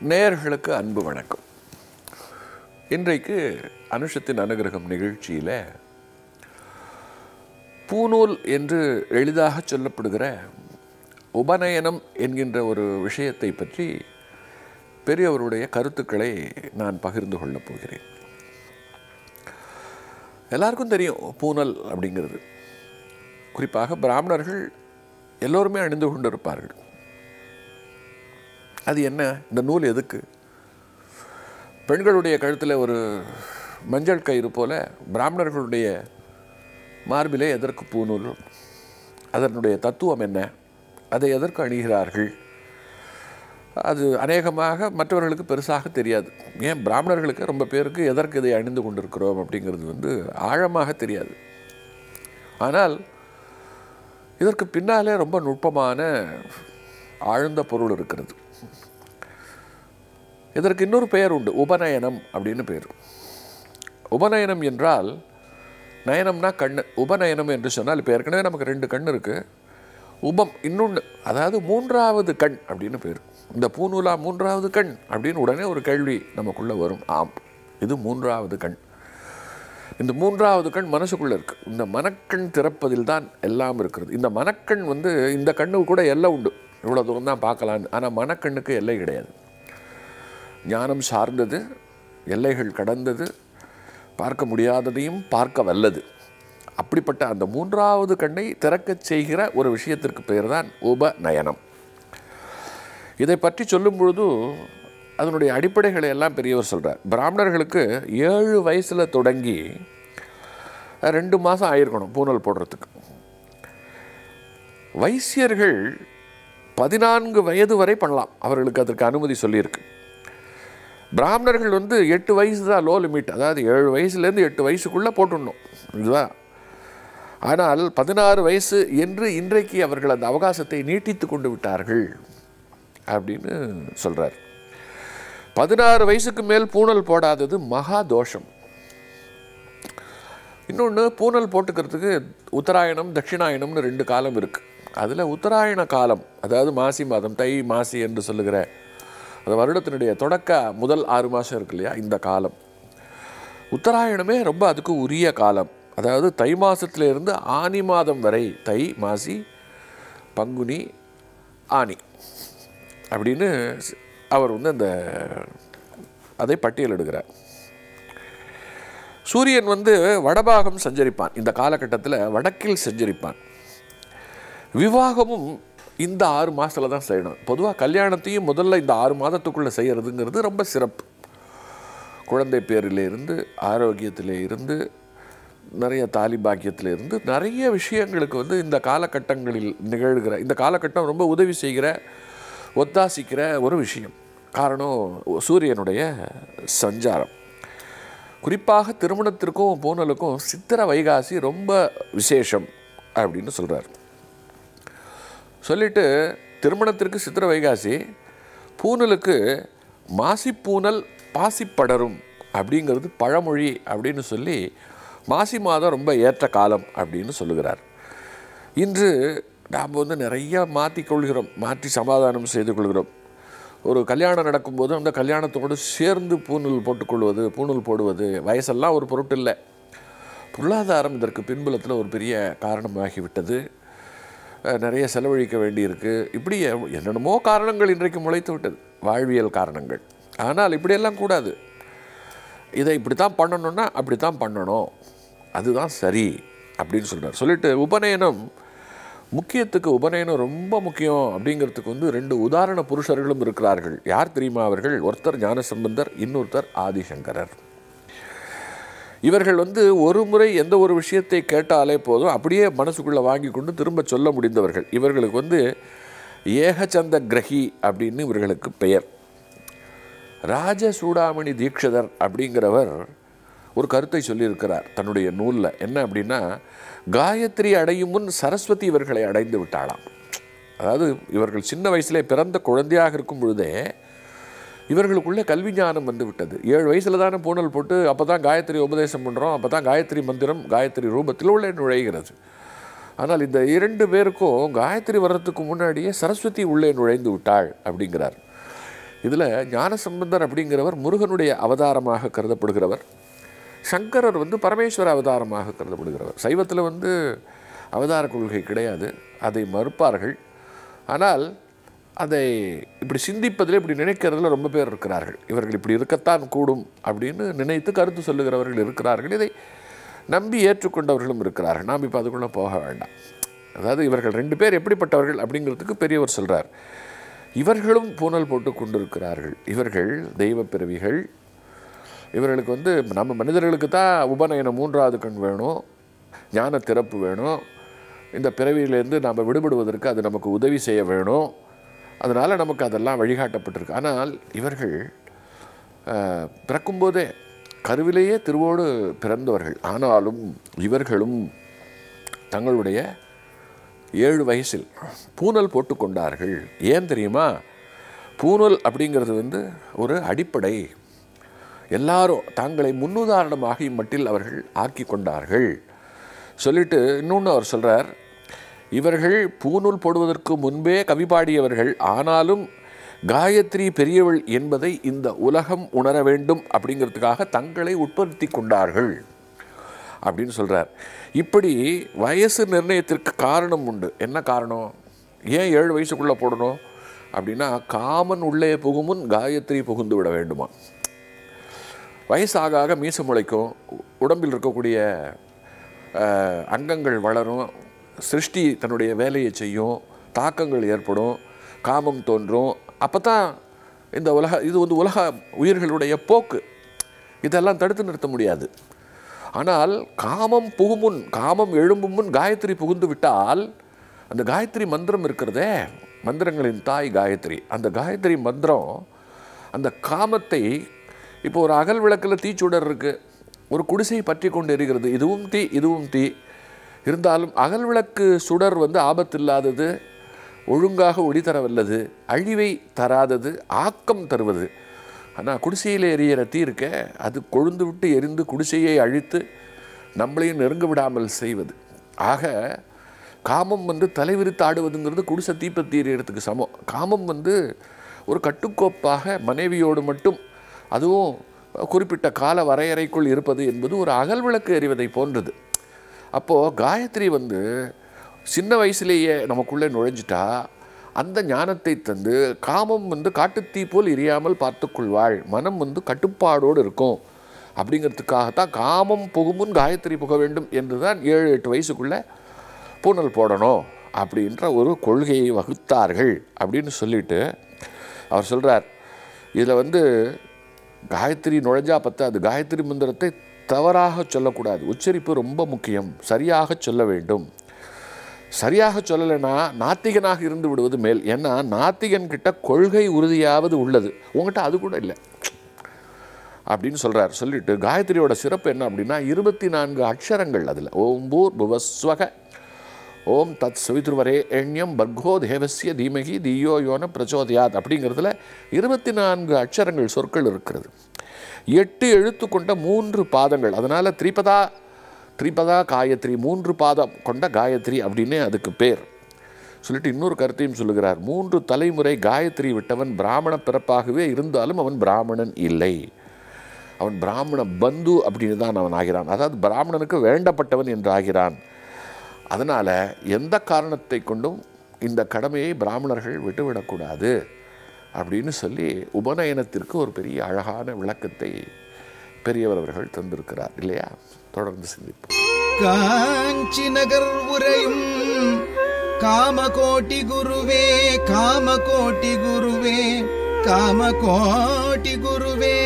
நேயர்களுக்கு அன்பு வணக்கம் இன்றைக்கு அனுஷத்தின் அனுகிரகம் நிகழ்ச்சியில் பூநூல் என்று எளிதாக சொல்லப்படுகிற உபநயனம் என்கின்ற ஒரு விஷயத்தை பற்றி பெரியவருடைய கருத்துக்களை நான் பகிர்ந்து கொள்ளப் போகிறேன் எல்லாருக்கும் தெரியும் பூனல் அப்படிங்கிறது குறிப்பாக பிராமணர்கள் எல்லோருமே அணிந்து கொண்டிருப்பார்கள் அது என்ன இந்த நூல் எதுக்கு பெண்களுடைய கழுத்தில் ஒரு மஞ்சள் கயிறு போல பிராமணர்களுடைய மார்பிலே எதற்கு பூநூல் அதனுடைய தத்துவம் என்ன அதை எதற்கு அணிகிறார்கள் அது அநேகமாக மற்றவர்களுக்கு பெருசாக தெரியாது ஏன் பிராமணர்களுக்கு ரொம்ப பேருக்கு எதற்கு இதை அணிந்து கொண்டிருக்கிறோம் அப்படிங்கிறது வந்து ஆழமாக தெரியாது ஆனால் இதற்கு பின்னாலே ரொம்ப நுட்பமான ஆழ்ந்த பொருள் இருக்கிறது இதற்கு இன்னொரு பெயர் உண்டு உபநயனம் அப்படின்னு பேர் உபநயனம் என்றால் நயனம்னா கண் உபநயனம் என்று சொன்னால் இப்போ ஏற்கனவே நமக்கு ரெண்டு கண் இருக்குது உபம் இன்னொன்று அதாவது மூன்றாவது கண் அப்படின்னு பேர் இந்த பூநூலா மூன்றாவது கண் அப்படின்னு உடனே ஒரு கேள்வி நமக்குள்ளே வரும் ஆம் இது மூன்றாவது கண் இந்த மூன்றாவது கண் மனசுக்குள்ளே இருக்குது இந்த மனக்கண் திறப்பதில் தான் எல்லாம் இருக்கிறது இந்த மனக்கண் வந்து இந்த கண்ணு கூட எல்லை உண்டு இவ்வளோ தூரம் தான் பார்க்கலான்னு ஆனால் மனக்கண்ணுக்கு எல்லை கிடையாது ஞானம் சார்ந்தது எல்லைகள் கடந்தது பார்க்க முடியாததையும் பார்க்க வல்லது அப்படிப்பட்ட அந்த மூன்றாவது கண்ணை திறக்கச் செய்கிற ஒரு விஷயத்திற்கு பெயர் தான் உபநயனம் இதை பற்றி சொல்லும் பொழுது அதனுடைய அடிப்படைகளை எல்லாம் பெரியவர் சொல்கிறார் பிராமணர்களுக்கு ஏழு வயசில் தொடங்கி ரெண்டு மாதம் ஆயிருக்கணும் பூனல் போடுறதுக்கு வைசியர்கள் பதினான்கு வயது வரை பண்ணலாம் அவர்களுக்கு அதற்கு அனுமதி சொல்லியிருக்கு பிராமணர்கள் வந்து எட்டு வயசு தான் லோ லிமிட் அதாவது ஏழு வயசுலேருந்து எட்டு வயசுக்குள்ளே போட்டுடணும் இதுதான் ஆனால் பதினாறு வயசு என்று இன்றைக்கு அவர்கள் அந்த அவகாசத்தை நீட்டித்து கொண்டு விட்டார்கள் அப்படின்னு சொல்கிறார் பதினாறு வயசுக்கு மேல் பூனல் போடாதது மகா தோஷம் இன்னொன்று பூனல் போட்டுக்கிறதுக்கு உத்தராயணம் தட்சிணாயணம்னு ரெண்டு காலம் இருக்குது அதில் உத்தராயண காலம் அதாவது மாசி மாதம் தை மாசி என்று சொல்லுகிற அந்த வருடத்தினுடைய தொடக்க முதல் ஆறு மாதம் இருக்கு இல்லையா இந்த காலம் உத்தராயணமே ரொம்ப அதுக்கு உரிய காலம் அதாவது தை மாதத்திலிருந்து ஆனி மாதம் வரை தை மாசி பங்குனி ஆனி அப்படின்னு அவர் வந்து அந்த அதை பட்டியலிடுகிறார் சூரியன் வந்து வடபாகம் சஞ்சரிப்பான் இந்த காலகட்டத்தில் வடக்கில் சஞ்சரிப்பான் விவாகமும் இந்த ஆறு மாதத்தில் தான் செய்யணும் பொதுவாக கல்யாணத்தையும் முதல்ல இந்த ஆறு மாதத்துக்குள்ளே செய்கிறதுங்கிறது ரொம்ப சிறப்பு குழந்தை பேரிலிருந்து ஆரோக்கியத்திலே இருந்து நிறைய தாலி பாக்கியத்தில் இருந்து நிறைய விஷயங்களுக்கு வந்து இந்த காலகட்டங்களில் நிகழ்கிற இந்த காலகட்டம் ரொம்ப உதவி செய்கிற ஒத்தாசிக்கிற ஒரு விஷயம் காரணம் சூரியனுடைய சஞ்சாரம் குறிப்பாக திருமணத்திற்கும் பூனலுக்கும் சித்திர வைகாசி ரொம்ப விசேஷம் அப்படின்னு சொல்கிறார் சொல்லிட்டு திருமணத்திற்கு சித்திர வைகாசி பூனலுக்கு மாசிப்பூனல் பாசிப்படரும் அப்படிங்கிறது பழமொழி அப்படின்னு சொல்லி மாசி மாதம் ரொம்ப ஏற்ற காலம் அப்படின்னு சொல்லுகிறார் இன்று நாம் வந்து நிறைய மாற்றி கொள்கிறோம் மாற்றி சமாதானம் செய்து கொள்கிறோம் ஒரு கல்யாணம் நடக்கும்போது அந்த கல்யாணத்தோடு சேர்ந்து பூணூல் போட்டுக்கொள்வது பூணூல் போடுவது வயசெல்லாம் ஒரு பொருட்டு இல்லை பொருளாதாரம் இதற்கு பின்புலத்தில் ஒரு பெரிய காரணமாகிவிட்டது நிறைய செலவழிக்க வேண்டியிருக்கு இப்படி என்னென்னமோ காரணங்கள் இன்றைக்கு முளைத்து விட்டது வாழ்வியல் காரணங்கள் ஆனால் இப்படியெல்லாம் கூடாது இதை இப்படி தான் பண்ணணுன்னா அப்படி தான் பண்ணணும் அதுதான் சரி அப்படின்னு சொல்கிறார் சொல்லிட்டு உபநயனம் முக்கியத்துக்கு உபநயனம் ரொம்ப முக்கியம் அப்படிங்கிறதுக்கு வந்து ரெண்டு உதாரண புருஷர்களும் இருக்கிறார்கள் யார் தெரியுமா அவர்கள் ஒருத்தர் ஞானசம்பந்தர் இன்னொருத்தர் ஆதிசங்கரர் இவர்கள் வந்து ஒரு முறை எந்த ஒரு விஷயத்தை கேட்டாலே போதும் அப்படியே மனசுக்குள்ளே வாங்கி கொண்டு திரும்ப சொல்ல முடிந்தவர்கள் இவர்களுக்கு வந்து ஏகச்சந்த கிரகி அப்படின்னு இவர்களுக்கு பெயர் ராஜ சூடாமணி தீட்சிதர் அப்படிங்கிறவர் ஒரு கருத்தை சொல்லியிருக்கிறார் தன்னுடைய நூலில் என்ன அப்படின்னா காயத்ரி அடையும் முன் சரஸ்வதி இவர்களை அடைந்து விட்டாளாம் அதாவது இவர்கள் சின்ன வயசிலே பிறந்த குழந்தையாக இருக்கும் பொழுதே இவர்களுக்குள்ளே கல்வி ஞானம் வந்து விட்டது ஏழு வயசில் தானே பூனல் போட்டு அப்போ தான் காயத்ரி உபதேசம் பண்ணுறோம் அப்போ தான் காயத்ரி மந்திரம் காயத்ரி ரூபத்தில் உள்ளே நுழைகிறது ஆனால் இந்த இரண்டு பேருக்கும் காயத்ரி வர்றதுக்கு முன்னாடியே சரஸ்வதி உள்ளே நுழைந்து விட்டாள் அப்படிங்கிறார் இதில் ஞானசம்பந்தர் அப்படிங்கிறவர் முருகனுடைய அவதாரமாக கருதப்படுகிறவர் சங்கரர் வந்து பரமேஸ்வர அவதாரமாக கருதப்படுகிறவர் சைவத்தில் வந்து அவதார கொள்கை கிடையாது அதை மறுப்பார்கள் ஆனால் அதை இப்படி சிந்திப்பதில் இப்படி நினைக்கிறதுல ரொம்ப பேர் இருக்கிறார்கள் இவர்கள் இப்படி இருக்கத்தான் கூடும் அப்படின்னு நினைத்து கருத்து சொல்லுகிறவர்கள் இருக்கிறார்கள் இதை நம்பி ஏற்றுக்கொண்டவர்களும் இருக்கிறார்கள் நாம் இப்போ அதுக்குள்ளே போக வேண்டாம் அதாவது இவர்கள் ரெண்டு பேர் எப்படிப்பட்டவர்கள் அப்படிங்கிறதுக்கு பெரியவர் சொல்கிறார் இவர்களும் பூனல் போட்டு கொண்டிருக்கிறார்கள் இவர்கள் தெய்வ பிறவிகள் இவர்களுக்கு வந்து நம்ம மனிதர்களுக்கு தான் உபநயனம் மூன்றாவது கண் வேணும் ஞான திறப்பு வேணும் இந்த பிறவியிலேருந்து நாம் விடுபடுவதற்கு அது நமக்கு உதவி செய்ய வேணும் அதனால் நமக்கு அதெல்லாம் வழிகாட்டப்பட்டிருக்கு ஆனால் இவர்கள் அஹ், பிறக்கும்போதே கருவிலேயே திருவோடு பிறந்தவர்கள் ஆனாலும் இவர்களும் தங்களுடைய ஏழு வயசில் பூனல் போட்டு கொண்டார்கள் ஏன் தெரியுமா பூனல் அப்படிங்கிறது வந்து ஒரு அடிப்படை எல்லாரும் தாங்களை முன்னுதாரணமாக இம்மட்டில் அவர்கள் ஆக்கி கொண்டார்கள் சொல்லிட்டு இன்னொன்று அவர் சொல்கிறார் இவர்கள் பூநூல் போடுவதற்கு முன்பே கவி பாடியவர்கள் ஆனாலும் காயத்ரி பெரியவள் என்பதை இந்த உலகம் உணர வேண்டும் அப்படிங்கிறதுக்காக தங்களை உட்படுத்தி கொண்டார்கள் அப்படின்னு சொல்கிறார் இப்படி வயசு நிர்ணயத்திற்கு காரணம் உண்டு என்ன காரணம் ஏன் ஏழு வயசுக்குள்ளே போடணும் அப்படின்னா காமன் உள்ளே புகுமுன் காயத்ரி புகுந்து விட வேண்டுமா வயசாக ஆக மீச முளைக்கும் உ- உடம்பில் இருக்கக்கூடிய அஹ், அங்கங்கள் வளரும் சிருஷ்டி தன்னுடைய வேலையை செய்யும் தாக்கங்கள் ஏற்படும் காமம் தோன்றும் அப்போ தான் இந்த உலக இது வந்து உலக உயிர்களுடைய போக்கு இதெல்லாம் தடுத்து நிறுத்த முடியாது ஆனால் காமம் புகுமுன் காமம் எழும்பும் முன் காயத்ரி புகுந்து விட்டால் அந்த காயத்ரி மந்திரம் இருக்கிறதே மந்திரங்களின் தாய் காயத்ரி அந்த காயத்ரி மந்திரம் அந்த காமத்தை இப்போ ஒரு அகல் விளக்கில் தீச்சுடர் இருக்குது ஒரு குடிசை பற்றி கொண்டு எரிகிறது இதுவும் தீ இதுவும் தீ இருந்தாலும் அகல் விளக்கு சுடர் வந்து ஆபத்தில்லாதது ஒழுங்காக ஒளி தர வல்லது அழிவை தராதது ஆக்கம் தருவது ஆனால் குடிசையில் எரியிற தீ இருக்க அது கொழுந்து விட்டு எரிந்து குடிசையை அழித்து நம்மளையும் நெருங்க விடாமல் செய்வது ஆக காமம் வந்து தலைவிரித்து ஆடுவதுங்கிறது குடிசை தீப்பத்தி எறியறதுக்கு சமம் காமம் வந்து ஒரு கட்டுக்கோப்பாக மனைவியோடு மட்டும் அதுவும் குறிப்பிட்ட கால வரையறைக்குள் இருப்பது என்பது ஒரு அகல் விளக்கு எறிவதை போன்றது அப்போது காயத்ரி வந்து சின்ன வயசுலேயே நமக்குள்ளே நுழைஞ்சிட்டா அந்த ஞானத்தை தந்து காமம் வந்து காட்டுத்தீ போல் எரியாமல் பார்த்துக்கொள்வாள் மனம் வந்து கட்டுப்பாடோடு இருக்கும் அப்படிங்கிறதுக்காகத்தான் காமம் புகுமுன் காயத்ரி புக வேண்டும் என்று தான் ஏழு எட்டு வயசுக்குள்ளே பூனல் போடணும் அப்படின்ற ஒரு கொள்கையை வகுத்தார்கள் அப்படின்னு சொல்லிட்டு அவர் சொல்கிறார் இதில் வந்து காயத்ரி நுழைஞ்சா பத்தாது காயத்ரி மந்திரத்தை தவறாக சொல்லக்கூடாது உச்சரிப்பு ரொம்ப முக்கியம் சரியாக சொல்ல வேண்டும் சரியாக சொல்லலைன்னா நாத்திகனாக இருந்து விடுவது மேல் ஏன்னா நாத்திகன் கிட்ட கொள்கை உறுதியாவது உள்ளது உங்ககிட்ட அது கூட இல்லை அப்படின்னு சொல்றார் சொல்லிட்டு காயத்ரியோட சிறப்பு என்ன அப்படின்னா இருபத்தி நான்கு அக்ஷரங்கள் அதில் ஓம் பூர் புவஸ்வக ஓம் தத் சவித்ருவரே எண்யம் பர்கோ தேவசிய தீமகி தீயோ யோன பிரச்சோதயாத் அப்படிங்கிறதுல இருபத்தி நான்கு அக்ஷரங்கள் சொற்கள் இருக்கிறது எட்டு எழுத்து கொண்ட மூன்று பாதங்கள் அதனால் திரிபதா திரிபதா காயத்ரி மூன்று பாதம் கொண்ட காயத்ரி அப்படின்னே அதுக்கு பேர் சொல்லிட்டு இன்னொரு கருத்தையும் சொல்லுகிறார் மூன்று தலைமுறை காயத்ரி விட்டவன் பிராமண பிறப்பாகவே இருந்தாலும் அவன் பிராமணன் இல்லை அவன் பிராமண பந்து அப்படின்னு தான் அவன் ஆகிறான் அதாவது பிராமணனுக்கு வேண்டப்பட்டவன் என்று ஆகிறான் அதனால் எந்த காரணத்தை கொண்டும் இந்த கடமையை பிராமணர்கள் விட்டுவிடக்கூடாது அப்படின்னு சொல்லி உபநயனத்திற்கு ஒரு பெரிய அழகான விளக்கத்தை பெரியவர் அவர்கள் தந்திருக்கிறார் இல்லையா தொடர்ந்து சிந்திப்போம் காஞ்சி நகர் உரையும் காமகோட்டி குருவே காமகோட்டி குருவே காமகோட்டி குருவே